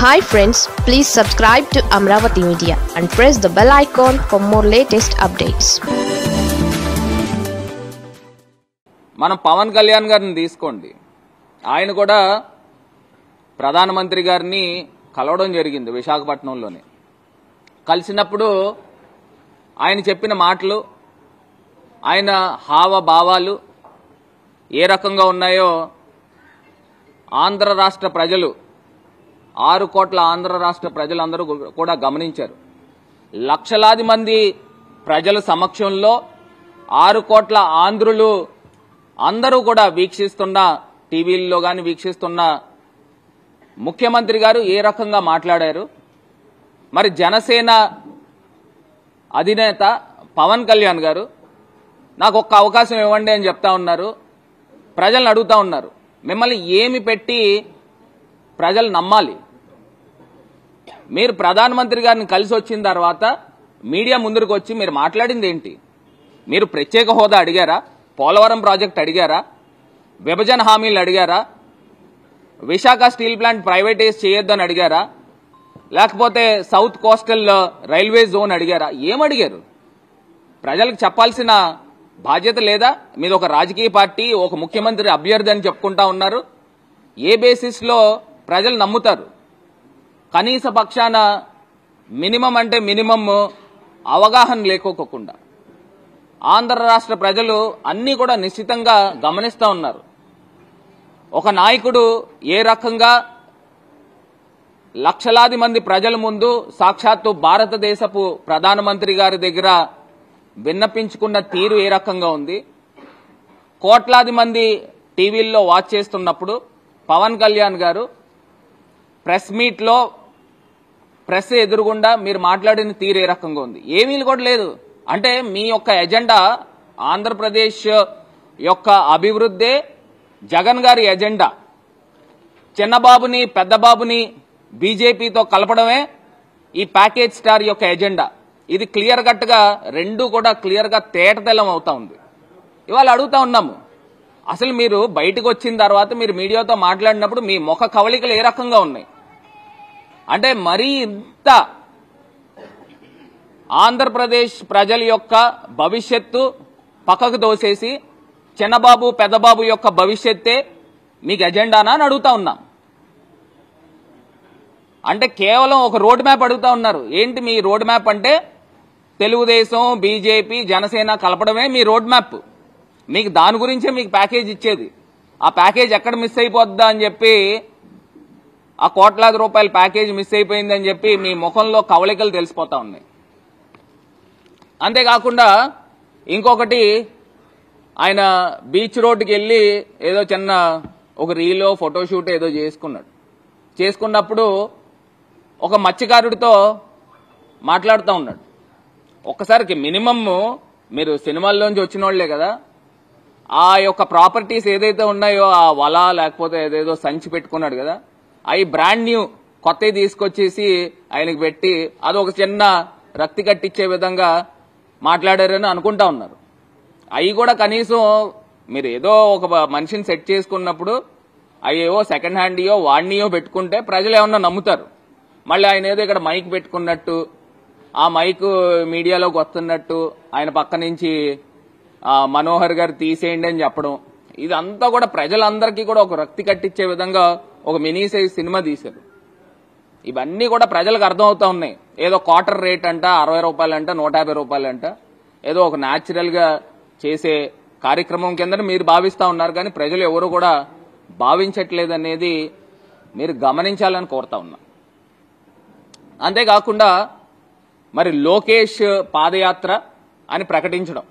hi friends please subscribe to Amaravati media and press the bell icon for more latest updates మనం పవన్ కళ్యాణ్ గారిని తీసుకోండి ఆయన కూడా ప్రధానమంత్రి గారిని కలవడం జరిగింది విశాఖపట్నంలోనే కలిసినప్పుడు ఆయన చెప్పిన మాటలు ఆయన హావభావాలు ఏ రకంగా ఉన్నాయో ఆంధ్ర రాష్ట్ర ప్రజలు ఆరు కోట్ల ఆంధ్ర రాష్ట్ర ప్రజలందరూ కూడా గమనించారు లక్షలాది మంది ప్రజల సమక్షంలో ఆరు కోట్ల ఆంధ్రులు అందరూ కూడా వీక్షిస్తున్న టీవీల్లో కానీ వీక్షిస్తున్న ముఖ్యమంత్రి గారు ఏ రకంగా మాట్లాడారు మరి జనసేన అధినేత పవన్ కళ్యాణ్ గారు నాకు ఒక్క అవకాశం ఇవ్వండి అని చెప్తా ఉన్నారు ప్రజలను అడుగుతా ఉన్నారు మిమ్మల్ని ఏమి పెట్టి ప్రజలు నమ్మాలి మీరు ప్రధానమంత్రి గారిని కలిసి వచ్చిన తర్వాత మీడియా ముందరకు వచ్చి మీరు మాట్లాడింది ఏంటి మీరు ప్రత్యేక హోదా అడిగారా పోలవరం ప్రాజెక్ట్ అడిగారా విభజన హామీలు అడిగారా విశాఖ స్టీల్ ప్లాంట్ ప్రైవేటైజ్ చేయొద్దని అడిగారా లేకపోతే సౌత్ కోస్టల్ రైల్వే జోన్ అడిగారా ఏం అడిగారు ప్రజలకు చెప్పాల్సిన బాధ్యత లేదా మీద ఒక రాజకీయ పార్టీ ఒక ముఖ్యమంత్రి అభ్యర్థి అని చెప్పుకుంటా ఉన్నారు ఏ బేసిస్ లో ప్రజలు నమ్ముతారు కనీస పక్షాన మినిమం అంటే మినిమం అవగాహన లేకోకుండా ఆంధ్ర రాష్ట్ర ప్రజలు అన్నీ కూడా నిశ్చితంగా గమనిస్తూ ఉన్నారు ఒక నాయకుడు ఏ రకంగా లక్షలాది మంది ప్రజల ముందు సాక్షాత్తు భారతదేశపు ప్రధానమంత్రి గారి దగ్గర విన్నపించుకున్న తీరు ఏ రకంగా ఉంది కోట్లాది మంది టీవీల్లో వాచ్ చేస్తున్నప్పుడు పవన్ కళ్యాణ్ గారు ప్రెస్ మీట్లో ప్రెస్ ఎదురుగుండా మీరు మాట్లాడిన తీరు ఏ రకంగా ఉంది ఏమీ కూడా లేదు అంటే మీ యొక్క ఎజెండా ఆంధ్రప్రదేశ్ యొక్క అభివృద్ధే జగన్ గారి ఎజెండా చిన్నబాబుని పెద్దబాబుని బీజేపీతో కలపడమే ఈ ప్యాకేజ్ స్టార్ యొక్క ఎజెండా ఇది క్లియర్ కట్ గా రెండు కూడా క్లియర్ గా తేటతెల్లం అవుతా ఉంది ఇవాళ అడుగుతా ఉన్నాము అసలు మీరు బయటకు వచ్చిన తర్వాత మీరు మీడియాతో మాట్లాడినప్పుడు మీ ముఖ కవళికలు ఏ రకంగా ఉన్నాయి అంటే మరీ ఇంత ఆంధ్రప్రదేశ్ ప్రజల యొక్క భవిష్యత్తు పక్కకు దోసేసి చిన్నబాబు పెద్దబాబు యొక్క భవిష్యత్తే మీకు ఎజెండానా అని అడుగుతా ఉన్నాం అంటే కేవలం ఒక రోడ్ మ్యాప్ అడుగుతా ఉన్నారు ఏంటి మీ రోడ్ మ్యాప్ అంటే తెలుగుదేశం బీజేపీ జనసేన కలపడమే మీ రోడ్ మ్యాప్ మీకు దాని గురించే మీకు ప్యాకేజ్ ఇచ్చేది ఆ ప్యాకేజ్ ఎక్కడ మిస్ అయిపోద్దా అని చెప్పి ఆ కోట్లాది రూపాయల ప్యాకేజ్ మిస్ అయిపోయిందని చెప్పి మీ ముఖంలో కవళికలు తెలిసిపోతా ఉన్నాయి అంతేకాకుండా ఇంకొకటి ఆయన బీచ్ రోడ్డుకి వెళ్ళి ఏదో చిన్న ఒక రీలో ఫోటోషూట్ ఏదో చేసుకున్నాడు చేసుకున్నప్పుడు ఒక మత్స్యకారుడితో మాట్లాడుతూ ఉన్నాడు ఒక్కసారికి మినిమమ్ మీరు సినిమాల్లోంచి వచ్చిన వాళ్లే కదా ఆ యొక్క ప్రాపర్టీస్ ఏదైతే ఉన్నాయో ఆ వల లేకపోతే ఏదేదో సంచి పెట్టుకున్నాడు కదా అవి బ్రాండ్ న్యూ కొత్తవి తీసుకొచ్చేసి ఆయనకి పెట్టి అది ఒక చిన్న రక్తి కట్టించే విధంగా మాట్లాడారని అనుకుంటా ఉన్నారు అవి కూడా కనీసం మీరు ఏదో ఒక మనిషిని సెట్ చేసుకున్నప్పుడు అయ్యేవో సెకండ్ హ్యాండ్యో వాడినియో పెట్టుకుంటే ప్రజలు ఏమన్నా నమ్ముతారు మళ్ళీ ఆయన ఏదో ఇక్కడ మైక్ పెట్టుకున్నట్టు ఆ మైక్ మీడియాలోకి వస్తున్నట్టు ఆయన పక్క నుంచి ఆ, మనోహర్ గారు తీసేయండి అని చెప్పడం ఇదంతా కూడా ప్రజలందరికీ కూడా ఒక రక్తి కట్టించే విధంగా ఒక మినీ సైజ్ సినిమా తీశారు ఇవన్నీ కూడా ప్రజలకు అర్థమవుతా ఉన్నాయి ఏదో క్వార్టర్ రేట్ అంట అరవై రూపాయలంట నూట యాభై రూపాయలంట ఏదో ఒక న్యాచురల్ గా చేసే కార్యక్రమం కింద మీరు భావిస్తా ఉన్నారు కానీ ప్రజలు ఎవరు కూడా భావించట్లేదు అనేది మీరు గమనించాలని కోరుతా ఉన్నా అంతేకాకుండా మరి లోకేష్ పాదయాత్ర అని ప్రకటించడం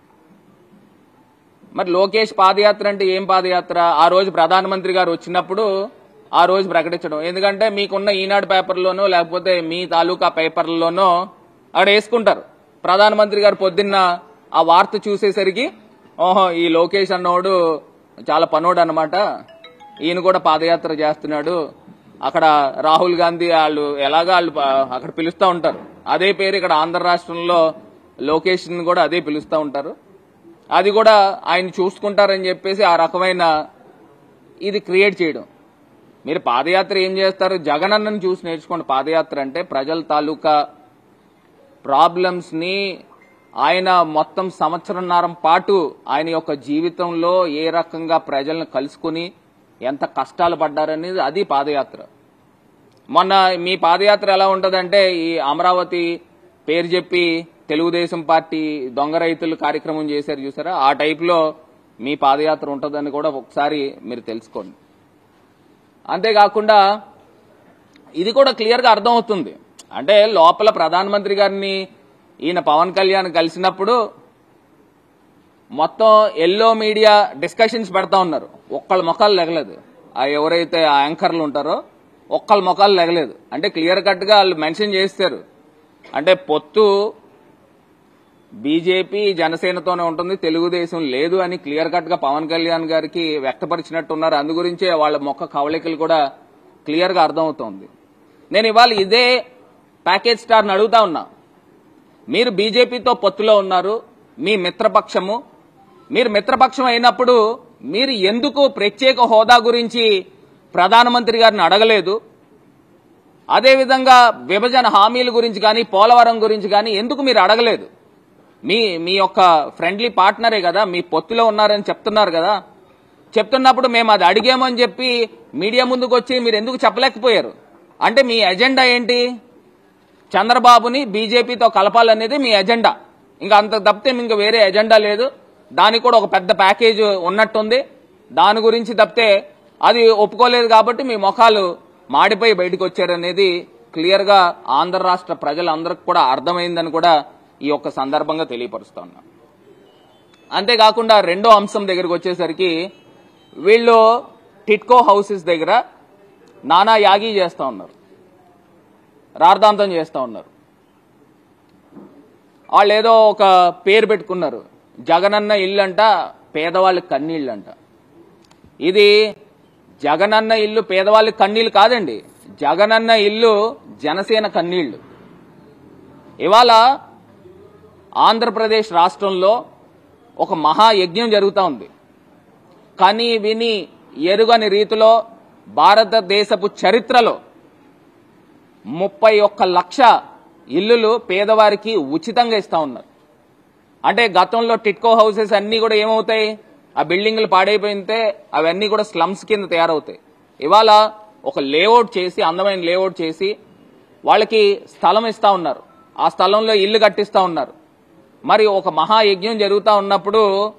మరి లోకేష్ పాదయాత్ర అంటే ఏం పాదయాత్ర ఆ రోజు ప్రధానమంత్రి గారు వచ్చినప్పుడు ఆ రోజు ప్రకటించడం ఎందుకంటే మీకున్న ఈనాడు పేపర్లోనో లేకపోతే మీ తాలూకా పేపర్లలోనో అక్కడ వేసుకుంటారు ప్రధానమంత్రి గారు పొద్దున్న ఆ వార్త చూసేసరికి ఓహో ఈ లోకేష్ అన్నోడు చాలా పనోడు అనమాట ఈయన కూడా పాదయాత్ర చేస్తున్నాడు అక్కడ రాహుల్ గాంధీ వాళ్ళు ఎలాగా వాళ్ళు ప- అక్కడ పిలుస్తూ ఉంటారు అదే పేరు ఇక్కడ ఆంధ్ర రాష్ట్రంలో లోకేష్ ని కూడా అదే పిలుస్తూ ఉంటారు అది కూడా ఆయన చూసుకుంటారని చెప్పేసి ఆ రకమైన ఇది క్రియేట్ చేయడం మీరు పాదయాత్ర ఏం చేస్తారు జగనన్నను చూసి నేర్చుకోండి పాదయాత్ర అంటే ప్రజల తాలూకా ప్రాబ్లమ్స్ ని ఆయన మొత్తం సంవత్సరంన్నర పాటు ఆయన యొక్క జీవితంలో ఏ రకంగా ప్రజలను కలుసుకుని ఎంత కష్టాలు పడ్డారనేది అది పాదయాత్ర మొన్న మీ పాదయాత్ర ఎలా ఉంటదంటే ఈ అమరావతి పేరు చెప్పి తెలుగుదేశం పార్టీ దొంగ రైతులు కార్యక్రమం చేశారు చూసారా ఆ టైప్లో మీ పాదయాత్ర ఉంటుందని కూడా ఒకసారి మీరు తెలుసుకోండి అంతేకాకుండా ఇది కూడా క్లియర్గా అర్థమవుతుంది అంటే లోపల ప్రధానమంత్రి గారిని ఈయన పవన్ కళ్యాణ్ కలిసినప్పుడు మొత్తం ఎల్లో మీడియా డిస్కషన్స్ పెడతా ఉన్నారు ఒక్కళ్ళ మొఖాలు లెగలేదు ఆ ఎవరైతే ఆ యాంకర్లు ఉంటారో ఒక్కళ్ళ మొఖాలు లెగలేదు అంటే క్లియర్ కట్ గా వాళ్ళు మెన్షన్ చేస్తారు అంటే పొత్తు బీజేపీ జనసేనతోనే ఉంటుంది తెలుగుదేశం లేదు అని క్లియర్ కట్ గా పవన్ కళ్యాణ్ గారికి వ్యక్తపరిచినట్టున్నారు అందు గురించే వాళ్ళ మొక్క కవళికలు కూడా క్లియర్ గా అర్థమవుతోంది నేను ఇవాళ ఇదే ప్యాకేజ్ స్టార్ని అడుగుతా ఉన్నా మీరు బీజేపీతో పొత్తులో ఉన్నారు మీ మిత్రపక్షము మీరు మిత్రపక్షం అయినప్పుడు మీరు ఎందుకు ప్రత్యేక హోదా గురించి ప్రధానమంత్రి గారిని అడగలేదు అదేవిధంగా విభజన హామీల గురించి కానీ పోలవరం గురించి కానీ ఎందుకు మీరు అడగలేదు మీ మీ యొక్క ఫ్రెండ్లీ పార్ట్నరే కదా మీ పొత్తులో ఉన్నారని చెప్తున్నారు కదా చెప్తున్నప్పుడు మేము అది అడిగామని చెప్పి మీడియా ముందుకు వచ్చి మీరు ఎందుకు చెప్పలేకపోయారు అంటే మీ ఎజెండా ఏంటి చంద్రబాబుని బీజేపీతో కలపాలనేది మీ ఎజెండా ఇంకా అంత తప్పితే ఇంకా వేరే ఎజెండా లేదు దానికి కూడా ఒక పెద్ద ప్యాకేజ్ ఉన్నట్టుంది దాని గురించి తప్పితే అది ఒప్పుకోలేదు కాబట్టి మీ ముఖాలు మాడిపోయి బయటకు వచ్చారనేది క్లియర్ గా ఆంధ్ర రాష్ట్ర ప్రజలందరికి కూడా అర్థమైందని కూడా ఈ యొక్క సందర్భంగా తెలియపరుస్తా ఉన్నా అంతేకాకుండా రెండో అంశం దగ్గరికి వచ్చేసరికి వీళ్ళు టిట్కో హౌసెస్ దగ్గర నానా యాగి చేస్తా ఉన్నారు రార్థాంతం చేస్తా ఉన్నారు వాళ్ళు ఏదో ఒక పేరు పెట్టుకున్నారు జగనన్న ఇల్లు అంట పేదవాళ్ళ కన్నీళ్ళు అంట ఇది జగనన్న ఇల్లు పేదవాళ్ళ కన్నీళ్ళు కాదండి జగనన్న ఇల్లు జనసేన కన్నీళ్లు ఇవాళ ఆంధ్రప్రదేశ్ రాష్ట్రంలో ఒక మహాయజ్ఞం జరుగుతూ ఉంది కానీ విని ఎరుగని రీతిలో భారతదేశపు చరిత్రలో ముప్పై ఒక్క లక్ష ఇల్లులు పేదవారికి ఉచితంగా ఇస్తా ఉన్నారు అంటే గతంలో టిట్కో హౌసెస్ అన్ని కూడా ఏమవుతాయి ఆ బిల్డింగ్లు పాడైపోయితే అవన్నీ కూడా స్లమ్స్ కింద తయారవుతాయి ఇవాళ ఒక లేఅవుట్ చేసి అందమైన లేఅవుట్ చేసి వాళ్ళకి స్థలం ఇస్తా ఉన్నారు ఆ స్థలంలో ఇల్లు కట్టిస్తా ఉన్నారు మరి ఒక మహాయజ్ఞం జరుగుతూ ఉన్నప్పుడు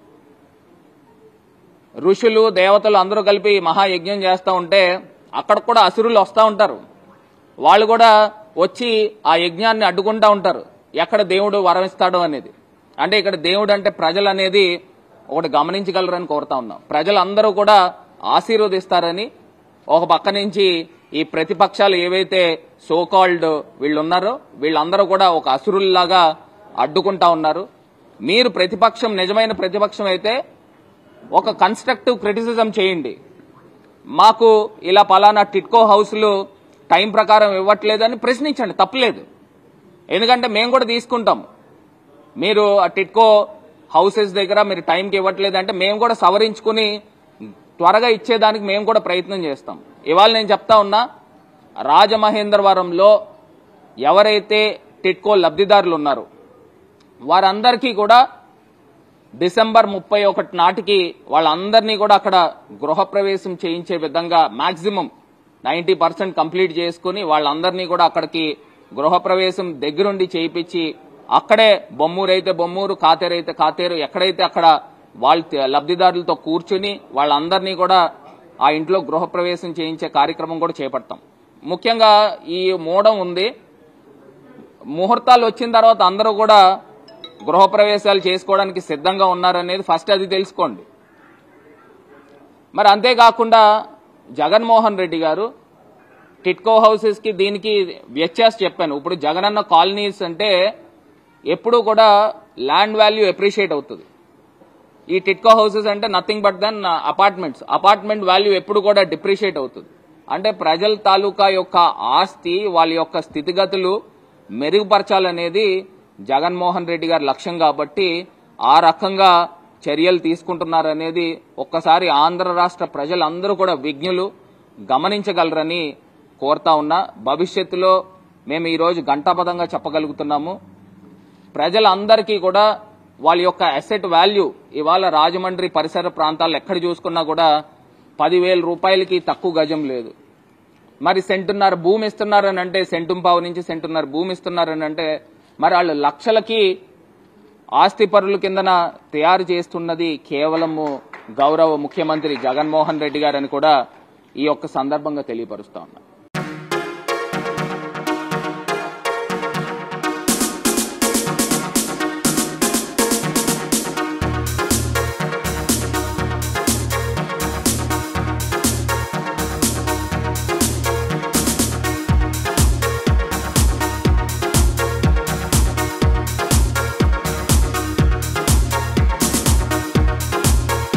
ఋషులు దేవతలు అందరూ కలిపి మహాయజ్ఞం చేస్తూ ఉంటే అక్కడ కూడా అసురులు వస్తూ ఉంటారు వాళ్ళు కూడా వచ్చి ఆ యజ్ఞాన్ని అడ్డుకుంటా ఉంటారు ఎక్కడ దేవుడు వరమిస్తాడు అనేది అంటే ఇక్కడ దేవుడు అంటే ప్రజలు అనేది ఒకటి గమనించగలరని కోరుతా ఉన్నాం ప్రజలందరూ కూడా ఆశీర్వదిస్తారని ఒక పక్క నుంచి ఈ ప్రతిపక్షాలు ఏవైతే సోకాల్డ్ వీళ్ళు ఉన్నారో వీళ్ళందరూ కూడా ఒక అసురుల్లాగా అడ్డుకుంటా ఉన్నారు మీరు ప్రతిపక్షం నిజమైన ప్రతిపక్షం అయితే ఒక కన్స్ట్రక్టివ్ క్రిటిసిజం చేయండి మాకు ఇలా పలానా టిట్కో హౌస్లు టైం ప్రకారం ఇవ్వట్లేదని ప్రశ్నించండి తప్పలేదు ఎందుకంటే మేము కూడా తీసుకుంటాం మీరు ఆ టిట్కో హౌసెస్ దగ్గర మీరు టైంకి ఇవ్వట్లేదంటే మేము కూడా సవరించుకుని త్వరగా ఇచ్చేదానికి మేము కూడా ప్రయత్నం చేస్తాం ఇవాళ నేను చెప్తా ఉన్నా రాజమహేంద్రవరంలో ఎవరైతే టిట్కో లబ్ధిదారులు ఉన్నారో వారందరికీ కూడా డిసెంబర్ ముప్పై ఒకటి నాటికి వాళ్ళందరినీ కూడా అక్కడ గృహప్రవేశం చేయించే విధంగా మాక్సిమం నైంటీ పర్సెంట్ కంప్లీట్ చేసుకుని వాళ్ళందరినీ కూడా అక్కడికి గృహప్రవేశం దగ్గరుండి చేయించి అక్కడే బొమ్మూరు అయితే బొమ్మూరు కాతేరు అయితే కాతేరు ఎక్కడైతే అక్కడ వాళ్ళ లబ్ధిదారులతో కూర్చుని వాళ్ళందరినీ కూడా ఆ ఇంట్లో గృహప్రవేశం చేయించే కార్యక్రమం కూడా చేపడతాం ముఖ్యంగా ఈ మూడం ఉంది ముహూర్తాలు వచ్చిన తర్వాత అందరూ కూడా గృహప్రవేశాలు చేసుకోవడానికి సిద్ధంగా ఉన్నారనేది ఫస్ట్ అది తెలుసుకోండి మరి అంతేకాకుండా జగన్మోహన్ రెడ్డి గారు టిట్కో హౌసెస్ కి దీనికి వ్యత్యాసం చెప్పాను ఇప్పుడు జగనన్న కాలనీస్ అంటే ఎప్పుడూ కూడా ల్యాండ్ వాల్యూ అప్రిషియేట్ అవుతుంది ఈ టిట్కో హౌసెస్ అంటే nothing but then apartments apartment value ఎప్పుడు కూడా డిప్రిషియేట్ అవుతుంది అంటే ప్రజల తాలూకా యొక్క ఆస్తి వాళ్ళ యొక్క స్థితిగతులు మెరుగుపరచాలనేది జగన్మోహన్ రెడ్డి గారి లక్ష్యం కాబట్టి ఆ రకంగా చర్యలు తీసుకుంటున్నారనేది ఒక్కసారి ఆంధ్ర రాష్ట్ర ప్రజలందరూ కూడా విజ్ఞులు గమనించగలరని కోరుతా ఉన్నా భవిష్యత్తులో మేము ఈరోజు గంటాపదంగా చెప్పగలుగుతున్నాము ప్రజలందరికీ కూడా వాళ్ళ యొక్క అసెట్ వాల్యూ ఇవాళ రాజమండ్రి పరిసర ప్రాంతాల్లో ఎక్కడ చూసుకున్నా కూడా పదివేల రూపాయలకి తక్కువ గజం లేదు మరి సెంటున్నర భూమి ఇస్తున్నారని అంటే సెంటుంపావు నుంచి సెంటున్నర భూమి ఇస్తున్నారని అంటే మరి వాళ్ళు లక్షలకి ఆస్తి పరుల కిందన తయారు చేస్తున్నది కేవలము గౌరవ ముఖ్యమంత్రి జగన్మోహన్ రెడ్డి గారని కూడా ఈ యొక్క సందర్భంగా తెలియపరుస్తా ఉన్నా